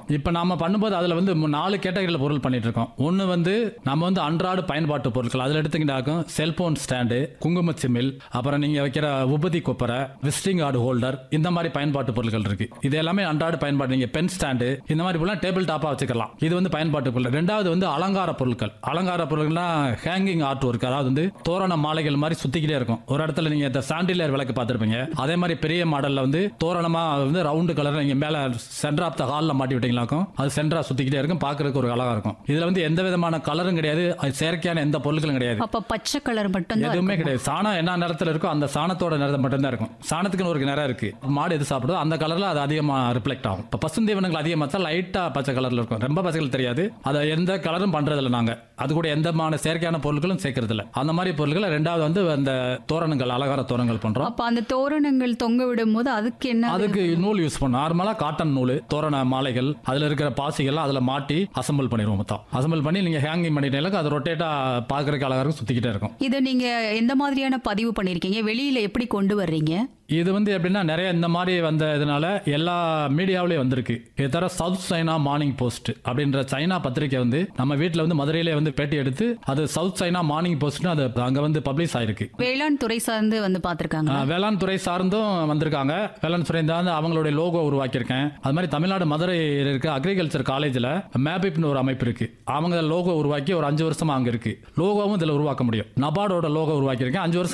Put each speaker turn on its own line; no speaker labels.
இப்போ நாம பண்ணும்போது அதில் வந்து மு- நாலு கேட்டகரியில் பொருள் பண்ணிட்டு இருக்கோம் ஒன்று வந்து நம்ம வந்து அன்றாட பயன்பாட்டு பொருட்கள் அதில் எடுத்துக்கிட்டாக்கும் செல்போன் ஸ்டாண்டு குங்கும சிமில் அப்புறம் நீங்கள் வைக்கிற உபதி கொப்பரை விசிட்டிங் கார்டு ஹோல்டர் இந்த மாதிரி பயன்பாட்டு பொருட்கள் இருக்கு இது எல்லாமே அன்றாட பயன்பாடு நீங்கள் பென் ஸ்டாண்டு இந்த மாதிரி பொருள் டேபிள் டாப்பாக வச்சுக்கலாம் இது வந்து பயன்பாட்டு பொருள் ரெண்டாவது வந்து அலங்கார பொருட்கள் அலங்கார பொருட்கள்னா ஹேங்கிங் ஆர்ட் ஒர்க் அதாவது வந்து தோரண மாலைகள் மாதிரி சுத்திக்கிட்டே இருக்கும் ஒரு இடத்துல நீங்க இந்த சாண்டிலியர் விளக்கு பார்த்திருப்பீங்க அதே மாதிரி பெரிய மாடல்ல வந்து தோரணமா வந்து ரவுண்டு கலர் நீங்க மேல சென்டர் ஆஃப் த ஹால்ல மாட்டி விட்டீங்களாக்கும் அது சென்டரா சுத்திக்கிட்டே இருக்கும் பார்க்கறதுக்கு ஒரு அழகா இருக்கும் இதுல வந்து எந்த விதமான கலரும் கிடையாது அது செயற்கையான எந்த பொருட்களும் கிடையாது
அப்ப பச்சை கலர் மட்டும் தான்
எதுவுமே கிடையாது சாணம் என்ன நிறத்துல இருக்கோ அந்த சாணத்தோட நிறம் மட்டும்தான் இருக்கும் சாணத்துக்குன்னு ஒரு நிறம் இருக்கு மாடு எது சாப்பிடுதோ அந்த கலர்ல அது அதிகமா ரிஃப்ளெக்ட் ஆகும் இப்போ பசுந்தீவனங்கள் அதிகமாக தான் லைட்டா பச்சை கலர்ல இருக்கும் ரொம்ப பச்சை கலர் தெரியாது அதை எந்த கலரும் பண்றதில்ல நாங்க அது கூட எந்தமான செயற்கையான பொருட்களும் சேர்க்கறது இல்ல அந்த மாதிரி பொருட்களை ரெண்டாவது வந்து அந்த தோரணங்கள் அலங்கார தோரணங்கள் பண்றோம்
அப்ப அந்த தோரணங்கள் தொங்க விடும் போது அதுக்கு என்ன
அதுக்கு நூல் யூஸ் பண்ணும் நார்மலா காட்டன் நூல் தோரண மாலைகள் அதுல இருக்கிற பாசிகள் அதுல மாட்டி அசம்பிள் பண்ணிடுவோம் மொத்தம் அசம்பிள் பண்ணி நீங்க ஹேங்கிங் பண்ணிட்டீங்கன்னா அது ரொட்டேட்டா பாக்குறதுக்கு அழகா இருக்கும் சுத்திக்கிட்டே இருக்கும்
இதை நீங்க எந்த மாதிரியான பதிவு பண்ணிருக்கீங்க வெளியில எப்படி கொண்டு வர்றீங்க
இது வந்து எப்படின்னா நிறைய இந்த மாதிரி வந்த இதனால எல்லா மீடியாவிலையும் வந்திருக்கு இது தவிர சவுத் சைனா மார்னிங் போஸ்ட் அப்படின்ற சைனா பத்திரிக்கை வந்து நம்ம வீட்டில் வந்து மதுரையிலே வந்து பேட்டி எடுத்து அது சவுத் சைனா மார்னிங் போஸ்ட்னு அது அங்கே வந்து பப்ளிஷ் ஆயிருக்கு
வேளாண் துறை சார்ந்து வந்து பாத்திருக்காங்க
ஆஹ் வேளாண் துறை சார்ந்தும் வந்திருக்காங்க வேளாண் துறை சார்ந்து அவங்களுடைய லோகோ உருவாக்கியிருக்கேன் அது மாதிரி தமிழ்நாடு மதுரையில் இருக்க அக்ரிகல்ச்சர் காலேஜில் மேபிப்னு ஒரு அமைப்பு இருக்கு அவங்க லோகோ உருவாக்கி ஒரு அஞ்சு வருஷமா அங்கே இருக்கு லோகோவும் இதில் உருவாக்க முடியும் நபார்டோட லோகோ உருவாக்கியிருக்கேன் அஞ்சு வருஷம்